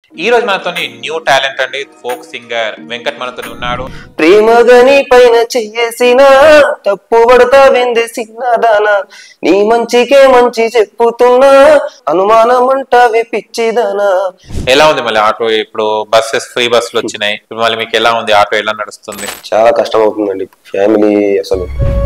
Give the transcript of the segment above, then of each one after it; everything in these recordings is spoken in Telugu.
ఈ రోజు మనతో న్యూ టాలెంట్ అండి ఫోక్ సింగర్ వెంకట్ మనతో ఉన్నాడు ప్రేమగని పైన చెయ్యేసిన తప్పు పడతా వెందే సిన్నదాన నీ మంచికే మంచి చెప్పుతున్నా అనుమానం అంటావే పిచ్చిదానా ఎలా ఉంది మళ్ళీ ఆటో ఇప్పుడు బస్సెస్ ఫ్రీ బస్సులు వచ్చినాయి ఇప్పుడు మళ్ళీ మీకు ఎలా ఉంది ఆటో ఎలా నడుస్తుంది చాలా కష్టం అవుతుందండి ఫ్యామిలీ అసలు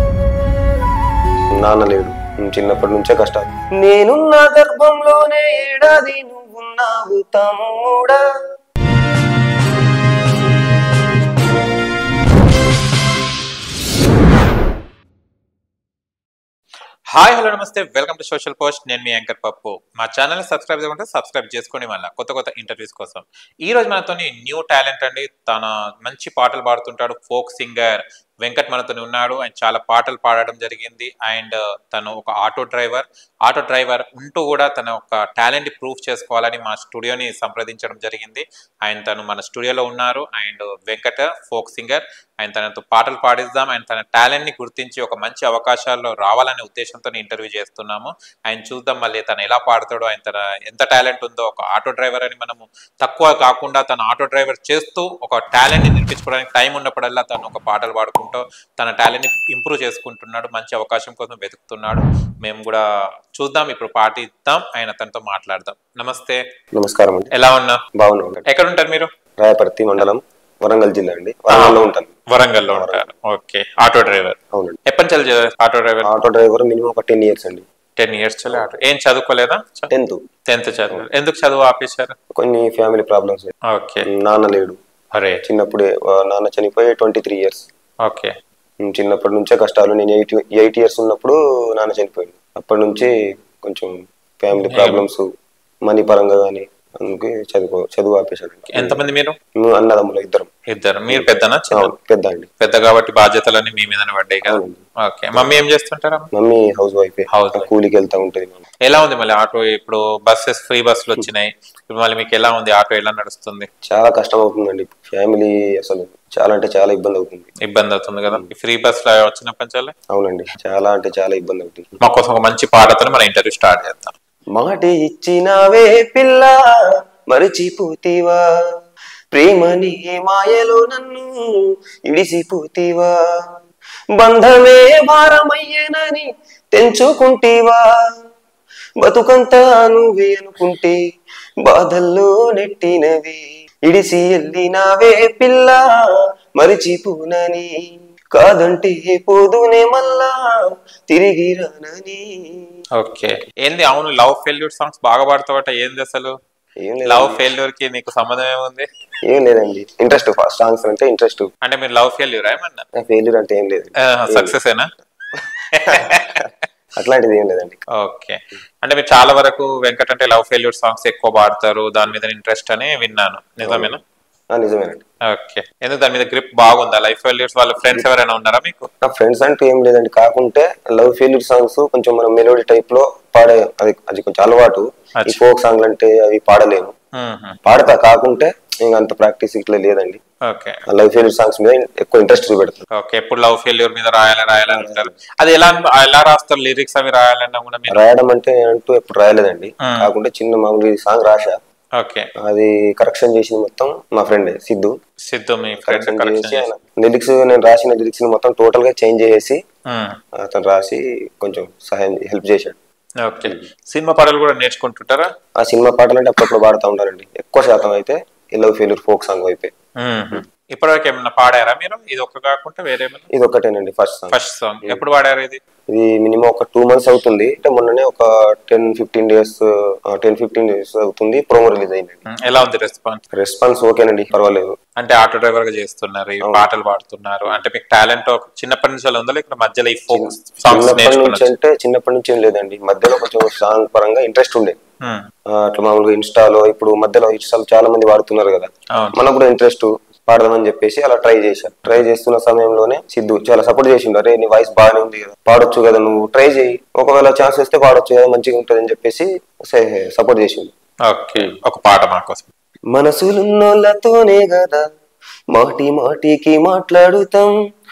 నాన్న లేడు చిన్నప్పటి నుంచే కష్టాలు నేనున్న గర్భంలోనే ఏడాది నువ్వున్నావు తమ్ముడా హాయ్ హలో నమస్తే వెల్కమ్ టు సోషల్ పోస్ట్ నేను మీ యాంకర్ పప్పు మా ఛానల్ సబ్స్క్రైబ్ చేసుకుంటే సబ్స్క్రైబ్ చేసుకోండి మళ్ళీ కొత్త కొత్త ఇంటర్వ్యూస్ కోసం ఈ రోజు మనతో న్యూ టాలెంట్ అండి తన మంచి పాటలు పాడుతుంటాడు ఫోక్ సింగర్ వెంకట్ మనతో ఉన్నాడు అండ్ చాలా పాటలు పాడడం జరిగింది అండ్ తను ఒక ఆటో డ్రైవర్ ఆటో డ్రైవర్ ఉంటూ కూడా తన ఒక టాలెంట్ ప్రూఫ్ చేసుకోవాలని మా స్టూడియోని సంప్రదించడం జరిగింది ఆయన తను మన స్టూడియోలో ఉన్నారు అండ్ వెంకట ఫోక్ సింగర్ ఆయన తనతో పాటలు పాడిద్దాం ఆయన తన టాలెంట్ ని గుర్తించి ఒక మంచి అవకాశాల్లో రావాలనే ఉద్దేశంతో ఇంటర్వ్యూ చేస్తున్నాము ఆయన చూద్దాం మళ్ళీ తను ఎలా పాడతాడో ఆయన తన ఎంత టాలెంట్ ఉందో ఒక ఆటో డ్రైవర్ అని మనము తక్కువ కాకుండా తన ఆటో డ్రైవర్ చేస్తూ ఒక టాలెంట్ ని నిలిపించుకోవడానికి టైం ఉన్నప్పుడల్లా తను ఒక పాటలు పాడుకుంటూ తన టాలెంట్ ని ఇంప్రూవ్ చేసుకుంటున్నాడు మంచి అవకాశం కోసం వెతుకుతున్నాడు మేము కూడా చూద్దాం ఇప్పుడు పాటిద్దాం ఆయన తనతో మాట్లాడదాం నమస్తే నమస్కారం అండి ఎలా ఉన్నా బాగున్నాను ఎక్కడ ఉంటారు మీరు రాయపర్తి మండలం వరంగల్ జిల్లా అండి వరంగల్లో ఉంటాను వరంగల్లో ఉంటారు ఓకే ఆటో డ్రైవర్ అవునండి ఎప్పటి నుంచి చే- auto driver auto driver minimum ఒక టెన్ ఇయర్స్ అండి టెన్ ఇయర్స్ చల్లే ఆటో ఏం చదువుకోలేదా టెన్త్ టెన్త్ చదువు ఎందుకు చదువు ఆపేశారు కొన్ని ఫ్యామిలీ ప్రాబ్లమ్స్ ఓకే నాన్న లేడు అరే చిన్నప్పుడే ఆ, నాన్న చనిపోయి ట్వంటీ త్రీ ఇయర్స్ ఓకే చిన్నప్పటి నుంచే కష్టాలు నేను ఎయిట్ ఎయిట్ ఇయర్స్ ఉన్నప్పుడు నాన్న చనిపోయింది అప్పటి నుంచి కొంచెం ఫ్యామిలీ ప్రాబ్లమ్స్ మనీ పరంగా కానీ అందుకే చదువు చదువు ఆపేశాను ఎంతమంది మీరు మేము అన్నదమ్ములు ఇద్దరం ఇద్దరు మీరు పెద్దనా చిన్న అవును, పెద్ద అండి పెద్ద కాబట్టి బాధ్యతలన్నీ మీ మీదనే పడ్డాయి కదా అవునండి. ఓకే మమ్మీ ఏం చేస్తుంటారా mummy housewife House wife. కూలికి వెళ్తా ఉంటది మమ్మీ. ఎలా ఉంది మళ్ళీ ఆటో ఇప్పుడు బస్సెస్ ఫ్రీ బస్సులు వచ్చినాయి ఇప్పుడు మళ్ళీ మీకు ఎలా ఉంది ఆటో ఎలా నడుస్తుంది చాలా కష్టం అవుతుందండి ఫ్యామిలీ అసలు చాలా అంటే చాలా ఇబ్బంది అవుతుంది ఇబ్బంది అవుతుంది కదా ఫ్రీ బస్ లో వచ్చినప్పటి నుంచి అవునండి చాలా అంటే చాలా ఇబ్బంది అవుతుంది మా కోసం ఒక మంచి పాటతో మన ఇంటర్వ్యూ స్టార్ట్ చేద్దాం మాట ఇచ్చినావే పిల్ల మరిచిపోతీవా ప్రేమని మాయలో నన్ను ఇడిసిపోతీవా బంధమే భారమయ్యేనని తెంచుకుంటేవా బతుకంతా నువ్వే అనుకుంటే బాధల్లో నెట్టినవి ఇడిసి వెళ్ళినావే పిల్ల మరిచిపోనని కాదంటే పోదునే మళ్ళా తిరిగి రానని ఓకే ఏంది అవును లవ్ ఫెయిల్యూర్ సాంగ్స్ బాగా పాడతావట ఏంది అసలు ఏం లేదు లవ్ ఫెయిల్యూర్ కి నీకు సంబంధం ఏముంది ఏం లేదండి ఇంట్రెస్ట్ సాంగ్స్ అంటే ఇంట్రెస్ట్ అంటే మీరు లవ్ ఫెయిల్యూర్ ఏమన్నా ఫెయిల్యూర్ అంటే ఏం లేదు సక్సెస్ ఏనా అట్లాంటిది ఏం లేదండి ఓకే అంటే మీరు చాలా వరకు వెంకట్ అంటే లవ్ ఫెయిల్యూర్ సాంగ్స్ ఎక్కువ పాడతారు దాని మీద ఇంట్రెస్ట్ అని విన్నాను నిజమేనా ఆ, నిజమేనండి ఓకే ఎందుకు దాని మీద గ్రిప్ బాగుందా లైఫ్ ఫెయిల్యూర్స్ వాళ్ళ ఫ్రెండ్స్ ఎవరైనా ఉన్నారా మీకు నా ఫ్రెండ్స్ అంటూ ఏం లేదండి కాకుంటే లవ్ ఫెయిల్యూర్ సాంగ్స్ కొంచెం మనం మెలోడీ టైప్ లో పాడే అది అది కొంచెం అలవాటు ఈ అచ్చా. ఫోక్ సాంగ్లు అంటే అవి పాడలేను మ్మ్హ. పాడతా కాకుంటే ఇంకా అంత ప్రాక్టీస్ ఇట్లా లేదండి ఓకే లవ్ ఫెయిల్యూర్ సాంగ్స్ మీద ఎక్కువ ఇంట్రెస్ట్ చూపెడతాను ఓకే ఎప్పుడు లవ్ ఫెయిల్యూర్ మీద రాయాలి రాయాలని అంటారు అది ఎలా ఎలా రాస్తారు లిరిక్స్ అవి రాయాలన్నా కూడా మీరు రాయడం అంటే అంటూ ఎప్పుడు రాయలేదండి ఆ. కాకుంటే చిన్న మామూలు సాంగ్ రాశా ఓకే అది కరెక్షన్ చేసింది మొత్తం మా ఫ్రెండ్ సిద్ధు సిద్ధు మీ ఫ్రెండ్ కరెక్షన్ కరెక్షన్ చేసి ఆయన లిరిక్స్ నేను రాసిన లిరిక్స్ ని మొత్తం టోటల్ గా చేంజ్ చేసి మ్మ్. అతను రాసి కొంచెం సహాయం హెల్ప్ చేశాడు ఓకే సినిమా పాటలు కూడా నేర్చుకుంటుంటారా ఆ సినిమా పాటలు అంటే అప్పుడప్పుడు పాడుతూ ఉంటారండి ఎక్కువ శాతం అయితే ఈ లవ్ ఫెయిల్యూర్ ఫోక్ సాంగ్ వైపే మ్మ్. ఇప్పటివరకు ఏమన్నా పాడారా మీరు ఇది ఒక్క కాకుండా వేరే ఏమన్నా ఇది ఒకటేనండి ఫస్ట్ సాంగ్ ఫస్ట్ సాంగ్ ఎప్పుడు పాడారు ఇది ఇది మినిమం ఒక టూ మంత్స్ అవుతుంది అంటే మొన్ననే ఒక ten fifteen days ten fifteen days అవుతుంది ప్రోమో రిలీజ్ అయిందండి మ్మ్. ఎలా ఉంది రెస్పాన్స్ రెస్పాన్స్ ఓకేనండి పర్వాలేదు అంటే ఆటో డ్రైవర్ గా చేస్తున్నారు ఈ పాటలు పాడుతున్నారు అంటే మీకు టాలెంట్ చిన్నప్పటి నుంచి అలా ఉందా లేకపోతే మధ్యలో ఈ ఫోక్ సాంగ్స్ చిన్నప్పటి నుంచి నేర్చుకున్నారు అంటే చిన్నప్పటి నుంచి ఏం లేదండి మధ్యలో కొంచెం సాంగ్ పరంగా ఇంట్రెస్ట్ ఉండే ఆ, అట్లా మామూలుగా ఇన్స్టాలో ఇప్పుడు మధ్యలో ఇన్స్టాలో చాలా మంది వాడుతున్నారు కదా అవును మనకు కూడా ఇంట్రెస్ట్ పాడదామని చెప్పేసి అలా ట్రై చేశాను ట్రై చేస్తున్న సమయంలోనే సిద్ధు చాలా సపోర్ట్ చేసిండు అరే నీ వాయిస్ బాగానే ఉంది కదా పాడొచ్చు కదా నువ్వు ట్రై చేయి ఒకవేళ ఛాన్స్ వస్తే పాడొచ్చు కదా మంచిగా ఉంటుంది అని చెప్పేసి సపోర్ట్ చేసిండు ఓకే ఒక పాట మా కోసం మనసులున్నోళ్ళతోనే కదా మాటి మాటికి మాట్లాడుతాం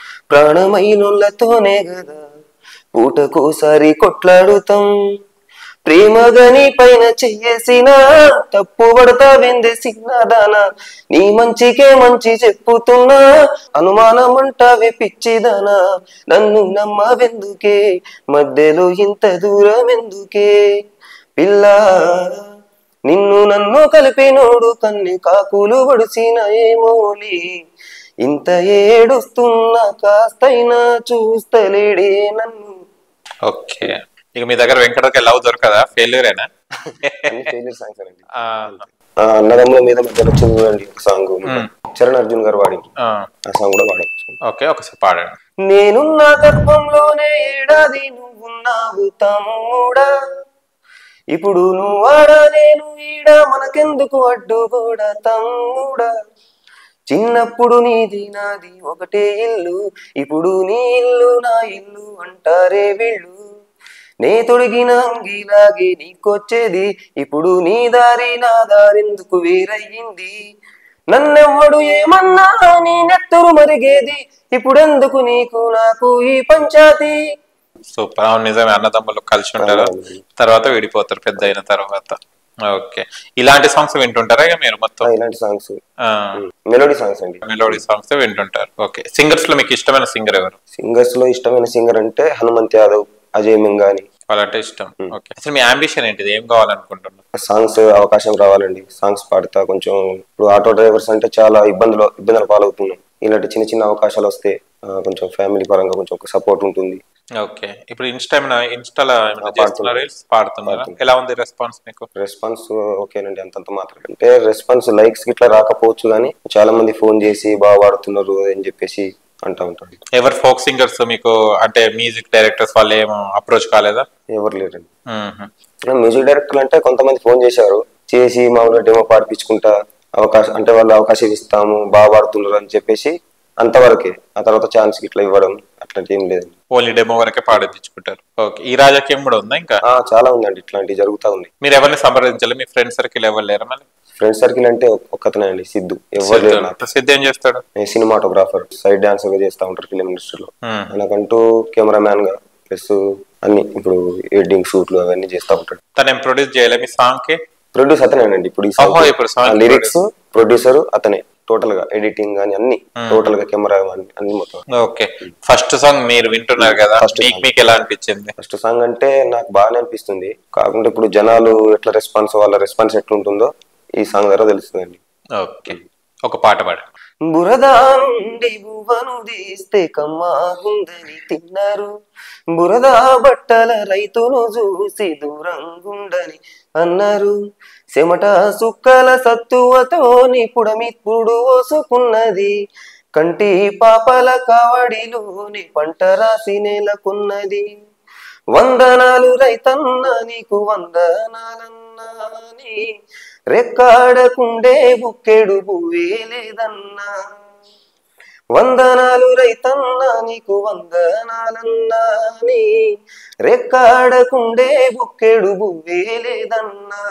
ప్రాణమైనోళ్ళతోనే కదా పూటకోసారి కొట్లాడుతాం ప్రేమగని పైన చెయ్యేసిన తప్పు పడతా వెందే సిన్నదానా నీ మంచికే మంచి చెప్పుతున్నా అనుమానం అంటావే పిచ్చిదానా నన్ను నమ్మవెందుకే మధ్యలో ఇంత దూరం ఎందుకే పిల్ల నిన్ను నన్ను కలిపినోడు కన్ని కాకులు వడిసిన ఏమోలి ఇంత ఏడుస్తున్నా కాస్తైనా చూస్తలేడే నన్ను ఓకే ఇక మీ దగ్గర వెంకటకి లవ్ దొరకదా ఫెయిల్యూరేనా అన్ని failure songs అండి. ఆ, ఆ అన్నదమ్ముల మీద మధ్యలో వచ్చింది చూడండి ఒక సాంగ్ చరణ్ అర్జున్ గారు వాడింది ఆ, ఆ సాంగ్ కూడా వాడచ్చు ఓకే ఒకసారి పాడండి నేనున్న గర్భంలోనే ఏడాది నువ్వున్నావు తమ్ముడా ఇప్పుడు నువ్వు ఆడ నేను ఈడ మనకెందుకు అడ్డు కూడా తమ్ముడా చిన్నప్పుడు నీది నాది ఒకటే ఇల్లు ఇప్పుడు నీ ఇల్లు నా ఇల్లు అంటారే వీళ్ళు నే తొడిగిన అంగిలాగే నీకొచ్చేది ఇప్పుడు నీ దారి నా దారెందుకు వేరయ్యింది నన్నెవ్వడు ఏమన్నా నీ నెత్తరు మరిగేది ఇప్పుడెందుకు నీకు నాకు ఈ పంచాయతీ సూపర్ అవును నిజమే అన్నదమ్ములు కలిసి ఉంటారు అవునండి. తర్వాత విడిపోతారు పెద్ద అయిన తర్వాత ఓకే ఇలాంటి సాంగ్స్ వింటుంటారా ఇక మీరు మొత్తం ఆ, ఇలాంటి సాంగ్స్ మెలోడీ సాంగ్స్ అండి మెలోడీ సాంగ్స్ వింటుంటారు ఓకే సింగర్స్ లో మీకు ఇష్టమైన సింగర్ ఎవరు సింగర్స్ లో ఇష్టమైన సింగర్ అంటే హనుమంత్ యాదవ్ అజయ్ మింగాని వాళ్ళంటే ఇష్టం ఓకే అసలు మీ అంబిషన్ ఏంటిది ఏం కావాలనుకుంటున్నారు సాంగ్స్ అవకాశం రావాలండి సాంగ్స్ పాడతా కొంచెం ఇప్పుడు ఆటో డ్రైవర్స్ అంటే చాలా ఇబ్బందులు ఇబ్బందులు పాలవుతున్నాం ఇలాంటి చిన్న చిన్న అవకాశాలు వస్తే ఆ, కొంచెం ఫ్యామిలీ పరంగా కొంచెం ఒక సపోర్ట్ ఉంటుంది ఓకే ఇప్పుడు ఇన్స్టా ఏమైనా ఇన్స్టాలో ఏమైనా చేస్తున్నారు రీల్స్ పాడుతున్నారా ఎలా ఉంది రెస్పాన్స్ మీకు రెస్పాన్స్ ఓకేనండి అంతంత మాత్రం అంటే రెస్పాన్స్ లైక్స్ ఇట్లా రాకపోవచ్చు కానీ చాలా మంది ఫోన్ చేసి బాగా వాడుతున్నారు అని చెప్పేసి అంటా ఉంటారు ఎవరు ఫోక్ సింగర్స్ మీకు అంటే మ్యూజిక్ డైరెక్టర్స్ వాళ్ళు ఏమో అప్రోచ్ కాలేదా ఎవరు లేరండి మ్మ్. మ్యూజిక్ డైరెక్టర్ అంటే కొంతమంది ఫోన్ చేశారు చేసి మామూలుగా డెమో పాడిపించుకుంటా అవకాశం అంటే వాళ్ళు అవకాశం ఇస్తాము బాగా పాడుతున్నారు అని చెప్పేసి అంతవరకే ఆ తర్వాత ఛాన్స్ ఇట్లా ఇవ్వడం అట్లాంటి ఏం లేదండి ఓన్లీ డెమో వరకే పాడించుకుంటారు ఓకే ఈ రాజకీయం కూడా ఉందా ఇంకా ఆ, చాలా ఉందండి ఇట్లాంటివి జరుగుతా ఉన్నాయి మీరు ఎవరిని సంప్రదించాలి మీ ఫ్రెండ్ సర్కిల్ ఎవరు లేరా మళ్ళీ ఫ్రెండ్ సర్కిల్ అంటే ఒక్కతనే అండి సిద్ధు ఎవరు లేరు నాకు సిద్ధ ఏం చేస్తాడు సినిమాటోగ్రాఫర్ సైడ్ డాన్సర్ గా చేస్తా ఉంటారు ఫిలిం ఇండస్ట్రీలో మ్మ్. ఆయనకంటూ కెమెరామ్యాన్ గా ప్లస్ అన్ని ఇప్పుడు ఎడిటింగ్ షూట్లు అవన్నీ చేస్తా ఉంటాడు తను ఏం ప్రొడ్యూస్ చేయలే మీ సాంగ్ కి ప్రొడ్యూస్ అతనేనండి ఇప్పుడు ఈ ఓహో, ఇప్పుడు song లిరిక్స్ ప్రొడ్యూసర్ అతనే టోటల్ గా ఎడిటింగ్ కానీ అన్ని టోటల్ గా కెమెరా అన్ని మొత్తం ఓకే ఫస్ట్ సాంగ్ మీరు వింటున్నారు కదా First మీకు మీకు ఎలా అనిపించింది ఫస్ట్ సాంగ్ అంటే నాకు బాగానే అనిపిస్తుంది కాకుంటే ఇప్పుడు జనాలు ఎట్లా రెస్పాన్స్ వాళ్ళ రెస్పాన్స్ ఎట్లుంటుందో ఈ సాంగ్ ద్వారా తెలుస్తుందండి ఓకే ఒక పాట పాడండి బురదా నుండి బువ్వను తీస్తే కమ్మాగుందని తిన్నారు బురదా బట్టల రైతును చూసి దూరంగుండని అన్నారు చెమట సుక్కల సత్తువతోని పుడమిప్పుడు ఓసుకున్నది కంటి పాపల కావడిలోని పంట రాసి నెలకున్నది వందనాలు రైతన్న నీకు వందనాలన్నా నీ రెక్కాడకుండే బుక్కెడు పువ్వే లేదన్నా వందనాలు రైతన్న నీకు వందనాలన్నా నీ రెక్కాడకుండే బుక్కెడు బువ్వే లేదన్నా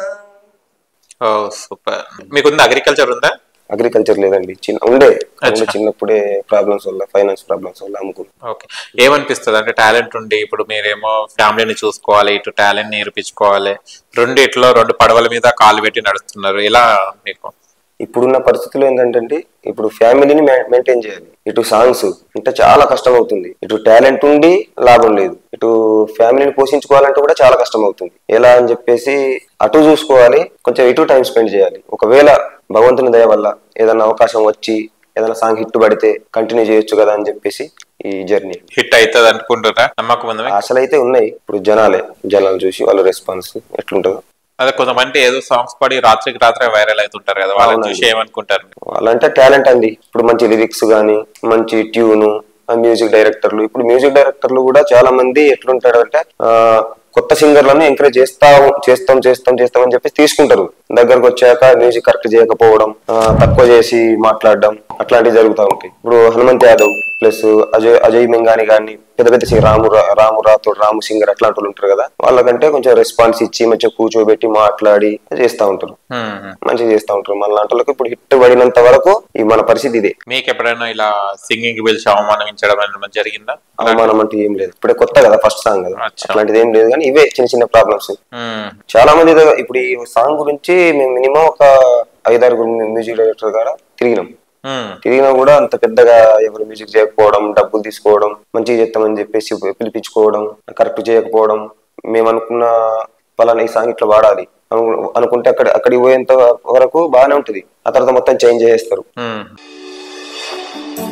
ఓ సూపర్ మీకుంది అగ్రికల్చర్ ఉందా అగ్రికల్చర్ లేదండి చిన్న ఉండే ఉండే చిన్నప్పుడే ప్రాబ్లమ్స్ వల్ల ఫైనాన్స్ ప్రాబ్లమ్స్ వల్ల అమ్ముకున్నాం ఓకే ఏమనిపిస్తుంది అంటే టాలెంట్ ఉండి ఇప్పుడు మీరేమో ఫ్యామిలీని చూసుకోవాలి ఇటు టాలెంట్ నేర్పించుకోవాలి రెండిట్లో రెండు పడవల మీద కాలు పెట్టి నడుస్తున్నారు ఇలా మీకు ఇప్పుడున్న పరిస్థితుల్లో ఏంటంటే ఇప్పుడు ఫ్యామిలీని మెయింటైన్ చేయాలి ఇటు సాంగ్స్ అంటే చాలా కష్టం అవుతుంది ఇటు టాలెంట్ ఉండి లాభం లేదు ఇటు ఫ్యామిలీని పోషించుకోవాలంటే కూడా చాలా కష్టం అవుతుంది ఎలా అని చెప్పేసి అటు చూసుకోవాలి కొంచెం ఇటు టైం స్పెండ్ చేయాలి ఒకవేళ భగవంతుని దయ వల్ల ఏదైనా అవకాశం వచ్చి ఏదైనా సాంగ్ హిట్ పడితే కంటిన్యూ చేయొచ్చు కదా అని చెప్పేసి ఈ జర్నీ హిట్ అవుతుంది అనుకుంటున్నా నమ్మకం ఉందా మీకు? ఆశలు అయితే ఉన్నాయి ఇప్పుడు జనాలే జనాలు చూసి వాళ్ళ రెస్పాన్స్ ఎట్లుంటుందో అదే కొంతమంది ఏదో సాంగ్స్ పాడి రాత్రికి రాత్రే వైరల్ అవుతుంటారు కదా వాళ్ళని అవునండి. చూసి ఏమనుకుంటారు వాళ్ళంటే టాలెంట్ అండి ఇప్పుడు మంచి లిరిక్స్ కానీ మంచి ట్యూను మ్యూజిక్ డైరెక్టర్లు ఇప్పుడు మ్యూజిక్ డైరెక్టర్లు కూడా చాలా మంది ఎట్లుంటారు అంటే ఆ, కొత్త సింగర్లను ఎంకరేజ్ చేస్తా చేస్తాం చేస్తాం చేస్తాం అని చెప్పి తీసుకుంటారు దగ్గరకు వచ్చాక మ్యూజిక్ కరెక్ట్ చేయకపోవడం ఆ, తక్కువ చేసి మాట్లాడడం అట్లాంటివి జరుగుతూ ఉంటాయి ఇప్పుడు హనుమంత్ యాదవ్ ప్లస్ అజయ్ అజయ్ మెంగాని గాని పెద్ద పెద్ద సి- రాము రా- రాము రాథోడ్ రాము సింగర్ అట్లాంటి వాళ్ళు ఉంటారు కదా వాళ్ళకంటే కొంచెం రెస్పాన్స్ ఇచ్చి మంచిగా కూర్చోబెట్టి మాట్లాడి చేస్తా ఉంటారు ఉమ్. మంచిగా చేస్తా ఉంటారు మన లాంటి వాళ్ళకి ఇప్పుడు హిట్ పడినంత వరకు ఈ మన పరిస్థితి ఇదే మీకు ఎప్పుడైనా ఇలా సింగింగ్ పిలిచి అవమానించడం అనేది జరిగిందా అవమానం అంటే ఏం లేదు ఇప్పుడే కొత్త కదా ఫస్ట్ సాంగ్ కదా అచ్చా. అట్లాంటిది ఏం లేదు కానీ ఇవే చిన్న చిన్న ప్రాబ్లమ్స్ ఉమ్. చాలా మంది దగ్గర ఇప్పుడు ఈ సాంగ్ గురించి మేము మినిమం ఒక ఐదారుగురు మ్యూజిక్ డైరెక్టర్ కాడ తిరిగినాం ఉమ్. తిరిగినా కూడా అంత పెద్దగా ఎవరు మ్యూజిక్ చేయకపోవడం డబ్బులు తీసుకోవడం మంచిగా చేస్తామని చెప్పేసి పిలిపించుకోవడం కరెక్ట్ చేయకపోవడం మేము అనుకున్న పలానా ఈ సాంగ్ ఇట్లా వాడాలి అను- అనుకుంటే అక్కడ అక్కడికి పోయేంత వరకు బాగానే ఉంటుంది ఆ తర్వాత మొత్తం చేంజ్ చేసేస్తారు ఉమ్.